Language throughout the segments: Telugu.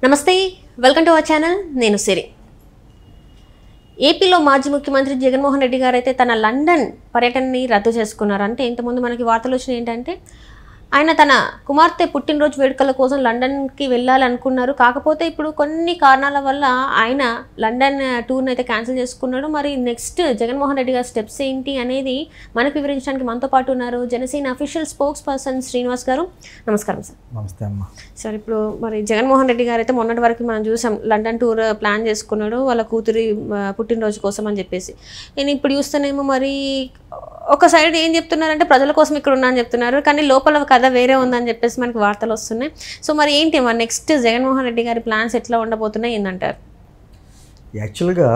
నమస్తే వెల్కమ్ టు అవర్ ఛానల్ నేను సిరి ఏపీలో మాజీ ముఖ్యమంత్రి జగన్మోహన్ రెడ్డి గారు అయితే తన లండన్ పర్యటనని రద్దు చేసుకున్నారు అంటే ఇంతకుముందు మనకి వార్తలు వచ్చినాయి ఏంటంటే ఆయన తన కుమార్తె పుట్టినరోజు వేడుకల కోసం లండన్కి వెళ్ళాలనుకున్నారు కాకపోతే ఇప్పుడు కొన్ని కారణాల వల్ల ఆయన లండన్ టూర్ని అయితే క్యాన్సిల్ చేసుకున్నాడు మరి నెక్స్ట్ జగన్మోహన్ రెడ్డి గారి స్టెప్స్ ఏంటి అనేది మనకు వివరించడానికి మనతో పాటు ఉన్నారు Janasena official spokesperson Srinivas garu నమస్కారం సార్ నమస్తే అమ్మ సార్ ఇప్పుడు మరి జగన్మోహన్ రెడ్డి గారు అయితే మొన్నటి వరకు మనం చూసాం లండన్ టూర్ ప్లాన్ చేసుకున్నాడు వాళ్ళ కూతురి ఆ, పుట్టినరోజు కోసం అని చెప్పేసి నేను ఇప్పుడు చూస్తేనేమో మరి ఒక సైడ్ ఏం చెప్తున్నారంటే ప్రజల కోసం ఇక్కడ ఉన్నా అని చెప్తున్నారు కానీ లోపల కథ వేరే ఉందని చెప్పేసి మనకి వార్తలు వస్తున్నాయి సో మరి ఏంటి మరి నెక్స్ట్ జగన్మోహన్ రెడ్డి గారి ప్లాన్స్ ఎట్లా ఉండబోతున్నాయి ఏంటంటారు యాక్చువల్గా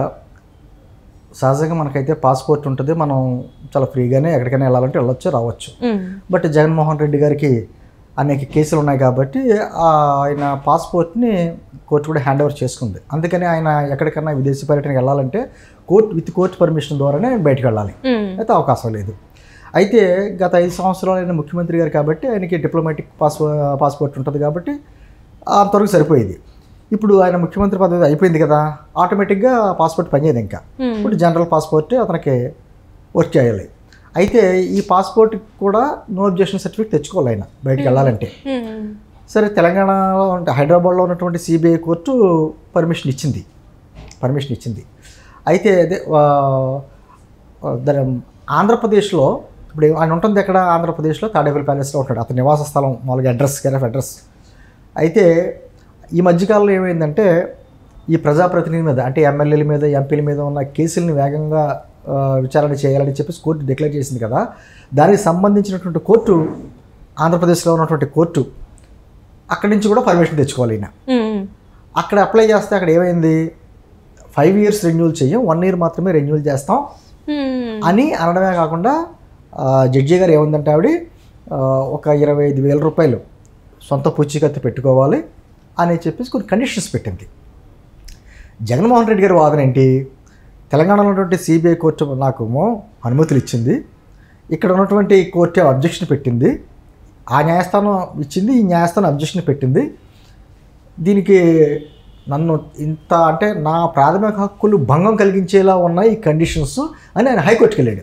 సహజంగా మనకైతే పాస్పోర్ట్ ఉంటుంది మనం చాలా ఫ్రీగానే ఎక్కడికైనా వెళ్ళాలంటే వెళ్ళొచ్చు రావచ్చు బట్ జగన్మోహన్ రెడ్డి గారికి అనేక కేసులు ఉన్నాయి కాబట్టి ఆ ఆయన పాస్పోర్ట్ని కోర్టు కూడా హ్యాండ్ ఓవర్ చేసుకుంది అందుకని ఆయన ఎక్కడికైనా విదేశీ పర్యటనకి వెళ్ళాలంటే కోర్టు విత్ కోర్టు పర్మిషన్ ద్వారానే బయటకు వెళ్ళాలి అయితే అవకాశం లేదు అయితే గత ఐదు సంవత్సరాలు ఆయన ముఖ్యమంత్రి గారు కాబట్టి ఆయనకి డిప్లొమాటిక్ పాస్పో పాస్పోర్ట్ ఉంటుంది కాబట్టి అంతవరకు సరిపోయేది ఇప్పుడు ఆయన ముఖ్యమంత్రి పదవి అయిపోయింది కదా ఆటోమేటిక్గా పాస్పోర్ట్ పనిచేయదు ఇంకా ఇప్పుడు జనరల్ పాస్పోర్ట్ అతనికి వర్క్ చేయాలి అయితే ఈ పాస్పోర్ట్ కూడా నో అబ్జెక్షన్ సర్టిఫికేట్ తెచ్చుకోవాలి ఆయన బయటికి వెళ్ళాలంటే సరే తెలంగాణలో అంటే హైదరాబాద్లో ఉన్నటువంటి సిబిఐ కోర్టు పర్మిషన్ ఇచ్చింది పర్మిషన్ ఇచ్చింది అయితే అదే ఆ, ఆ, దాని ఆంధ్రప్రదేశ్లో ఇప్పుడు ఆయన ఉంటుంది ఎక్కడ ఆంధ్రప్రదేశ్లో తాడేపల్లి ప్యాలెస్లో ఉంటాడు అతని నివాస స్థలం మామూలుగా అడ్రస్ కేర్ ఆఫ్ అడ్రస్ అయితే ఈ మధ్యకాలంలో ఏమైందంటే ఈ ప్రజాప్రతినిధి మీద అంటే ఎమ్మెల్యేల మీద ఎంపీల మీద ఉన్న కేసుల్ని వేగంగా ఆ, విచారణ చేయాలని చెప్పేసి కోర్టు డిక్లేర్ చేసింది కదా దానికి సంబంధించినటువంటి కోర్టు ఆంధ్రప్రదేశ్లో ఉన్నటువంటి కోర్టు అక్కడి నుంచి కూడా పర్మిషన్ తెచ్చుకోవాలి ఈయన అక్కడ అప్లై చేస్తే అక్కడ ఏమైంది ఫైవ్ ఇయర్స్ రెన్యూల్ చెయ్యం వన్ ఇయర్ మాత్రమే రెన్యూల్ చేస్తాం అని అనడమే కాకుండా ఆ, జడ్జి గారు ఏముందంటే ఆవిడ ఆ, ఒక ఇరవై ఐదు వేల రూపాయలు సొంత పూచీకత్తు పెట్టుకోవాలి అని చెప్పేసి కొన్ని కండిషన్స్ పెట్టింది జగన్మోహన్ రెడ్డి గారి వాదన ఏంటి తెలంగాణలో ఉన్నటువంటి సిబిఐ కోర్టు నాకు అనుమతులు ఇచ్చింది ఇక్కడ ఉన్నటువంటి కోర్టు అబ్జెక్షన్ పెట్టింది ఆ న్యాయస్థానం ఇచ్చింది ఈ న్యాయస్థానం అబ్జెక్షన్ పెట్టింది దీనికి నన్ను ఇంత అంటే నా ప్రాథమిక హక్కులు భంగం కలిగించేలా ఉన్నాయి ఈ కండిషన్స్ అని ఆయన హైకోర్టుకి వెళ్ళాడు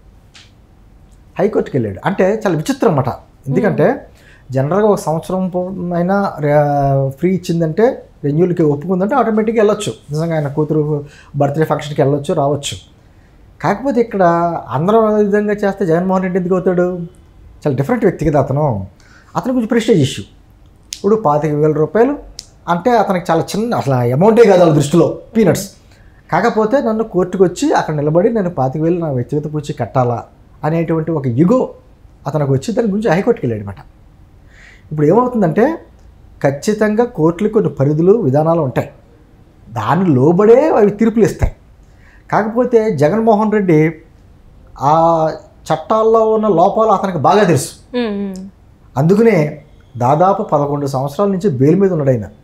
హైకోర్టుకి వెళ్ళాడు అంటే చాలా విచిత్రం అన్నమాట ఎందుకంటే జనరల్గా ఒక సంవత్సరం పో- అయినా ఫ్రీ ఇచ్చిందంటే రెన్యూల్కి ఒప్పుకుందంటే ఆటోమేటిక్గా వెళ్ళొచ్చు నిజంగా ఆయన కూతురు బర్త్డే ఫంక్షన్కి వెళ్ళొచ్చు రావచ్చు కాకపోతే ఇక్కడ అందరూ అదే విధంగా చేస్తే జగన్మోహన్ రెడ్డి ఎందుకు అవుతాడు చాలా డిఫరెంట్ వ్యక్తి కదా అతను అతను కొంచెం ప్రెస్టేజ్ ఇష్యూ ఇప్పుడు పాతిక వేల రూపాయలు అంటే అతనికి చాలా చిన్న అసలు అమౌంటే కాదు వాళ్ళ దృష్టిలో పీనట్స్ కాకపోతే నన్ను కోర్టుకు వచ్చి అక్కడ నిలబడి నేను పాతిక వేలు నా వ్యక్తిగత పూచి కట్టాలా అనేటువంటి ఒక యుగో అతనికి వచ్చి దాని గురించి హైకోర్టుకి వెళ్ళాడు అనమాట ఇప్పుడు ఏమవుతుందంటే ఖచ్చితంగా కోర్టులు కొన్ని పరిధులు విధానాలు ఉంటాయి దాని లోబడే అవి తీర్పులు ఇస్తాయి కాకపోతే జగన్మోహన్ రెడ్డి ఆ చట్టాల్లో ఉన్న లోపాలు అతనికి బాగా తెలుసు అందుకనే దాదాపు పదకొండు సంవత్సరాల నుంచి బెయిల్ మీద ఉన్నాడు ఆయన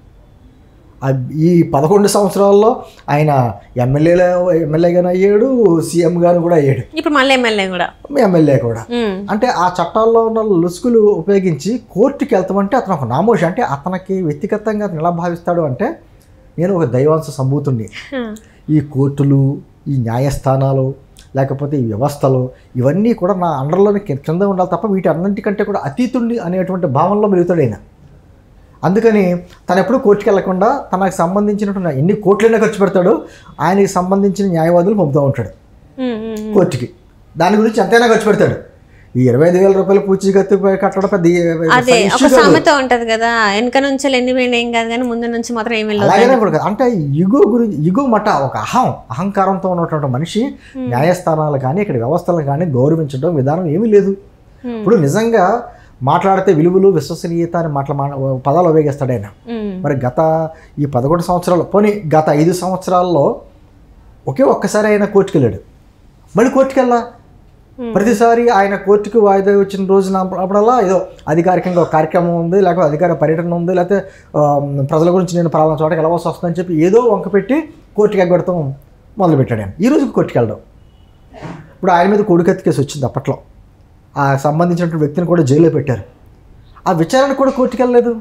ఆ- ఈ పదకొండు సంవత్సరాల్లో ఆయన ఎమ్మెల్యేలో ఎమ్మెల్యేగానే అయ్యాడు సీఎం గాను కూడా అయ్యాడు ఇప్పుడు మళ్ళీ ఎమ్మెల్యే కూడా ఎమ్మెల్యే కూడా అంటే ఆ చట్టాల్లో ఉన్న లుసుకులు ఉపయోగించి కోర్టుకి వెళ్తామంటే అతను ఒక నామోషి అంటే అతనికి వ్యక్తిగతంగా అతను ఎలా భావిస్తాడు అంటే నేను ఒక దైవాంశ సంభూతుణ్ణి ఈ కోర్టులు ఈ న్యాయస్థానాలు లేకపోతే ఈ వ్యవస్థలు ఇవన్నీ కూడా నా అండర్లోనే కి- కింద ఉండాలి తప్ప వీటి అన్నింటికంటే కూడా అతీతుణ్ణి అనేటువంటి భావనలో మెలుగుతాడు ఆయన అందుకని తను ఎప్పుడు కోర్టుకి వెళ్లకుండా తనకు సంబంధించినటువంటి ఎన్ని కోట్లైనా ఖర్చు పెడతాడో ఆయనకి సంబంధించిన న్యాయవాదులు పంపుతూ ఉంటాడు కోర్టుకి దాని గురించి ఎంతైనా ఖర్చు పెడతాడు ఈ ఇరవై ఐదు వేల రూపాయలు పూచీకత్తు కట్టడం పెద్ద అదే issue ఒక కాదు. సామెత ఉంటది కదా వెనక నుంచి ఎన్ని పోయినా ఏం కాదు కానీ ముందు నుంచి మాత్రం ఏం వెళ్ళదు అలాగనే ఇప్పుడు కాదు. అంటే ఇగో గురించి ఇగో మట ఒక అహం అహంకారంతో ఉన్నటువంటి మనిషి న్యాయస్థానాలు కానీ ఇక్కడ వ్యవస్థలను కానీ గౌరవించడం విధానం ఏమీ లేదు ఇప్పుడు నిజంగా మాట్లాడితే విలువలు విశ్వసనీయత అని మాట్లా మా- పదాలు ఉపయోగిస్తాడు ఆయన మరి గత ఈ పదకొండు సంవత్సరాలు పోనీ గత ఐదు సంవత్సరాల్లో ఒకే ఒక్కసారి ఆయన కోర్టుకు వెళ్ళాడు మళ్ళీ కోర్టుకు వెళ్ళా ప్రతిసారి ఆయన కోర్టుకు వాయిదా వచ్చిన రోజున అప్పుడల్లా ఏదో అధికారికంగా ఒక కార్యక్రమం ఉంది లేకపోతే అధికార పర్యటన ఉంది లేకపోతే ఆ, ప్రజల గురించి నేను పలానా చోటకి వెళ్ళవలసి వస్తుందని చెప్పి ఏదో వంక పెట్టి కోర్టుకి ఎగ్గొడతాం మొదలుపెట్టాడు ఆయన ఈ రోజుకి కోర్టుకి వెళ్ళడం ఇప్పుడు ఆయన మీద కొడుకెత్తి కేసు వచ్చింది అప్పట్లో ఆ సంబంధించినటువంటి వ్యక్తిని కూడా జైల్లో పెట్టారు ఆ విచారణ కూడా కోర్టుకి వెళ్ళలేదు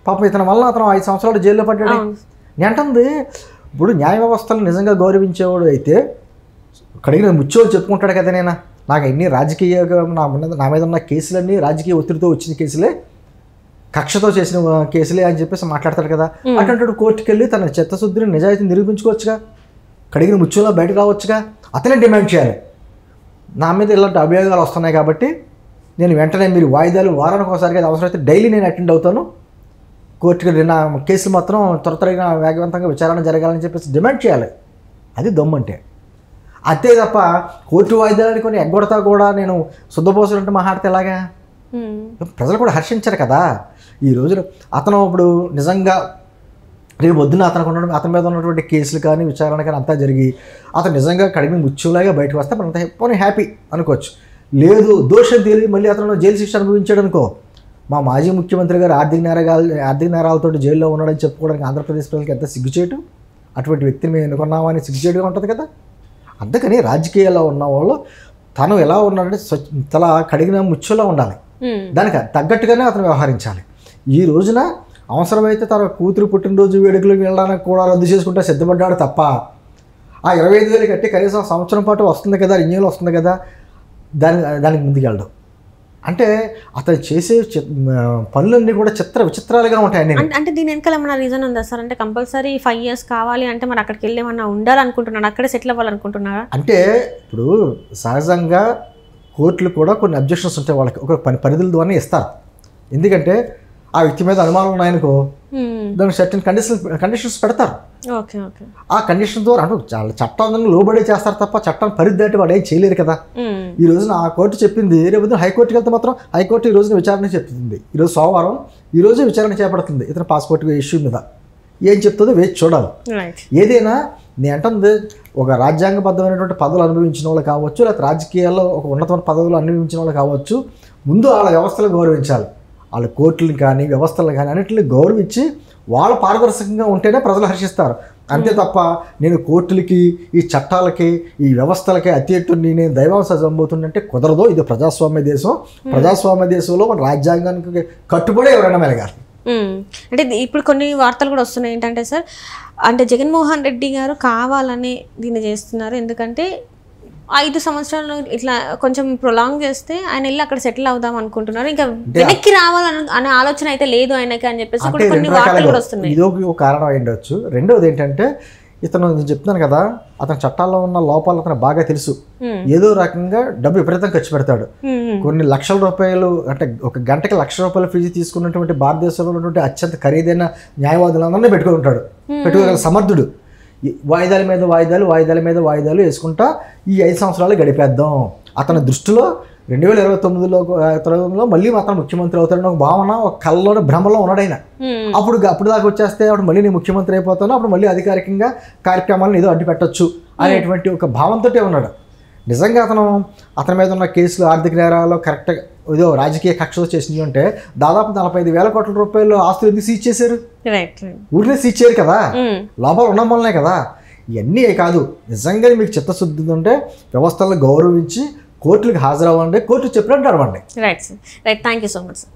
పాపం ఇతని వల్ల అతను ఐదు సంవత్సరాలు జైల్లో పడ్డాడు అవును. నేను అంటుంది ఇప్పుడు న్యాయ వ్యవస్థను నిజంగా గౌరవించేవాడు అయితే కడిగిన ముచ్చోడు చెప్పుకుంటాడు కదా నేను నాకు ఎన్ని రాజకీయ నా మీద నా మీద ఉన్న కేసులన్నీ రాజకీయ ఒత్తిడితో వచ్చిన కేసులే కక్షతో చేసిన ఆ, కేసులే అని చెప్పేసి మాట్లాడతాడు కదా అటువంటి కోర్టుకి వెళ్ళి తన చిత్తశుద్ధిని నిజాయితీని నిరూపించుకోవచ్చుగా కడిగిన ముచ్చులో బయటకు రావచ్చుగా అతనే డిమాండ్ చేయాలి నా మీద ఇలాంటి అభియోగాలు వస్తున్నాయి కాబట్టి నేను వెంటనే మీరు వాయిదాలు వారానికి ఒకసారి కదా అవసరమైతే డైలీ నేను అటెండ్ అవుతాను కోర్టుకి నా కేసులు మాత్రం త్వర త్వరగా వేగవంతంగా విచారణ జరగాలని చెప్పేసి డిమాండ్ చేయాలి అది దమ్మంటే అంతే తప్ప కోర్టు వాయిదాలని కొన్ని ఎగ్గొడతా కూడా నేను శుద్ధపోసులంటే మాట్లాడితే ఎలాగా ఉమ్. ప్రజలు కూడా హర్షించరు కదా ఈ రోజున అతను ఇప్పుడు నిజంగా రేపు పొద్దున అతనికి ఉన్న అతని మీద ఉన్నటువంటి కేసులు కానీ విచారణ కానీ అంతా జరిగి అతను నిజంగా కడిగి ముచ్చులాగా బయటకు వస్తే మనం అంత పోనీ హ్యాపీ అనుకోవచ్చు లేదు దోషం తేలి మళ్ళీ అతను జైలు శిక్ష అనుభవించాడు అనుకో మా మాజీ ముఖ్యమంత్రి గారు ఆర్థిక నేరగాలు ఆర్థిక నేరాలతో జైల్లో ఉన్నాడని చెప్పుకోవడానికి ఆంధ్రప్రదేశ్ ప్రజలకు ఎంత సిగ్గుచేటు అటువంటి వ్యక్తిని మేము ఎన్నుకున్నామని సిగ్గుచేటుగా ఉంటుంది కదా అందుకని రాజకీయాల్లో ఉన్న వాళ్ళు తను ఎలా ఉన్నాడంటే స్వచ్ఛ తల కడిగిన ముచ్చులా ఉండాలి ఉమ్. దానికి తగ్గట్టుగానే అతను వ్యవహరించాలి ఈ రోజున అవసరమైతే తన కూతురు పుట్టినరోజు వేడుకలకు వెళ్ళడానికి కూడా రద్దు చేసుకుంటే సిద్ధపడ్డాడు తప్ప ఆ ఇరవై ఐదు వేలు కట్టి కనీసం సంవత్సరం పాటు వస్తుంది కదా రెన్యూల్ వస్తుంది కదా దాని దానికి ముందుకెళ్ళడం అంటే అతను చేసే చి- ఆ, పనులన్నీ కూడా చిత్ర విచిత్రాలుగా ఉంటాయి అన్ని అంటే అంటే దీని వెనకాల ఏమైనా రీజన్ ఉందా సార్ అంటే కంపల్సరీ ఫైవ్ ఇయర్స్ కావాలి అంటే మరి అక్కడికి వెళ్ళి ఏమన్నా ఉండాలనుకుంటున్నాను అక్కడే సెటిల్ అవ్వాలనుకుంటున్నారా అంటే ఇప్పుడు సహజంగా కోర్టులు కూడా కొన్ని అబ్జెక్షన్స్ ఉంటాయి వాళ్ళకి ఒక పని పరిధుల ద్వారా ఇస్తారు ఎందుకంటే ఆ వ్యక్తి మీద అనుమానం ఉన్నాయనుకో దానికి సర్టన్ కండిషన్ కండిషన్స్ పెడతారు ఓకే ఓకే ఆ కండిషన్ ద్వారా అంటే చాలా చట్టాలను లోబడే చేస్తారు తప్ప చట్టం పరిధి దాటి వాడు ఏం చేయలేరు కదా ఈ రోజున ఆ కోర్టు చెప్పింది రేపు హైకోర్టుకి వెళ్తే మాత్రం హైకోర్టు ఈ రోజున విచారణ చెప్తుంది ఈరోజు సోమవారం ఈ రోజు విచారణ చేపడుతుంది ఇతర పాస్పోర్ట్ ఇష్యూ మీద ఏం చెప్తుందో వేచి చూడాలి రైట్ ఏదైనా నేను అంటుంది ఒక రాజ్యాంగబద్ధమైనటువంటి పదవులు అనుభవించిన వాళ్ళు కావచ్చు లేకపోతే రాజకీయాల్లో ఒక ఉన్నతమైన పదవులు అనుభవించిన వాళ్ళు కావచ్చు ముందు వాళ్ళ వ్యవస్థలు గౌరవించాలి వాళ్ళ కోర్టులను కానీ వ్యవస్థలను కానీ అన్నింటిని గౌరవించి వాళ్ళు పారదర్శకంగా ఉంటేనే ప్రజలు హర్షిస్తారు అంతే తప్ప నేను కోర్టులకి ఈ చట్టాలకి ఈ వ్యవస్థలకి అత్యట్టుని నేను దైవాంశ జంబోతుందంటే కుదరదు ఇది ప్రజాస్వామ్య దేశం ప్రజాస్వామ్య దేశంలో మన రాజ్యాంగానికి కట్టుబడి ఎవరైనా మెలగాలి మ్మ్. అంటే ఇది- ఇప్పుడు కొన్ని వార్తలు కూడా వస్తున్నాయి ఏంటంటే సార్ అంటే జగన్మోహన్ రెడ్డి గారు కావాలని దీన్ని చేస్తున్నారు ఎందుకంటే ఐదు సంవత్సరాలు ఇట్లా కొంచెం ప్రొలాంగ్ చేస్తే ఆయన వెళ్ళి అక్కడ సెటిల్ అవుదాం అనుకుంటున్నారు ఇంకా వెనక్కి రావాలని అనే ఆలోచన అయితే లేదు ఆయనకి అని చెప్పేసి అంటే కూడా కొన్ని రెండు వార్తలు కూడా రకాలుగా వస్తున్నాయి ఇది ఒక ఒక కారణం అయి ఉండొచ్చు రెండవది ఏంటంటే ఇతను నేను చెప్తున్నాను కదా అతని చట్టాల్లో ఉన్న లోపాలు అతను బాగా తెలుసు మ్మ్. ఏదో రకంగా డబ్బు విపరీతం ఖర్చు పెడతాడు మ్మ్. కొన్ని లక్షల రూపాయలు అంటే ఒక గంటకి లక్ష రూపాయల ఫీజు తీసుకున్నటువంటి భారతదేశంలో ఉన్నటువంటి అత్యంత ఖరీదైన న్యాయవాదులందరినీ పెట్టుకుని ఉంటాడు పెట్టుకోగల సమర్థుడు ఈ వాయిదాల మీద వాయిదాలు వాయిదాల మీద వాయిదాలు వేసుకుంటా ఈ ఐదు సంవత్సరాలు గడిపేద్దాం అతని దృష్టిలో రెండు వేల ఇరవై తొమ్మిదిలో తొమ్మిదిలో మళ్ళీ అతను ముఖ్యమంత్రి అవుతాడని ఒక భావన ఒక కళ్ళలో భ్రమలో ఉన్నాడైనా మ్మ్. అప్పుడు అప్పుడు దాకా వచ్చేస్తే అప్పుడు మళ్ళీ నేను ముఖ్యమంత్రి అయిపోతాను అప్పుడు మళ్ళీ అధికారికంగా కార్యక్రమాలను ఏదో అడ్డు పెట్టొచ్చు అనేటువంటి ఒక భావంతో ఉన్నాడు నిజంగా అతను అతని మీద ఉన్న కేసులు ఆర్థిక నేరాలు కరెక్ట్గా ఏదో రాజకీయ కక్షలు చేసినవి ఉంటే దాదాపు నలభై ఐదు వేల కోట్ల రూపాయలు ఆస్తులు ఎందుకు సీజ్ చేశారు రైట్ రైట్ ఊరినే సీజ్ చేయరు కదా మ్మ్. లోపాలు ఉండడం వల్లనే కదా ఇవన్నీ కాదు నిజంగా మీకు చిత్తశుద్ధి ఉంటే వ్యవస్థలను గౌరవించి కోర్టులకు హాజరవ్వండి కోర్టు చెప్పినట్టు నడవండి right sir right thank you so much sir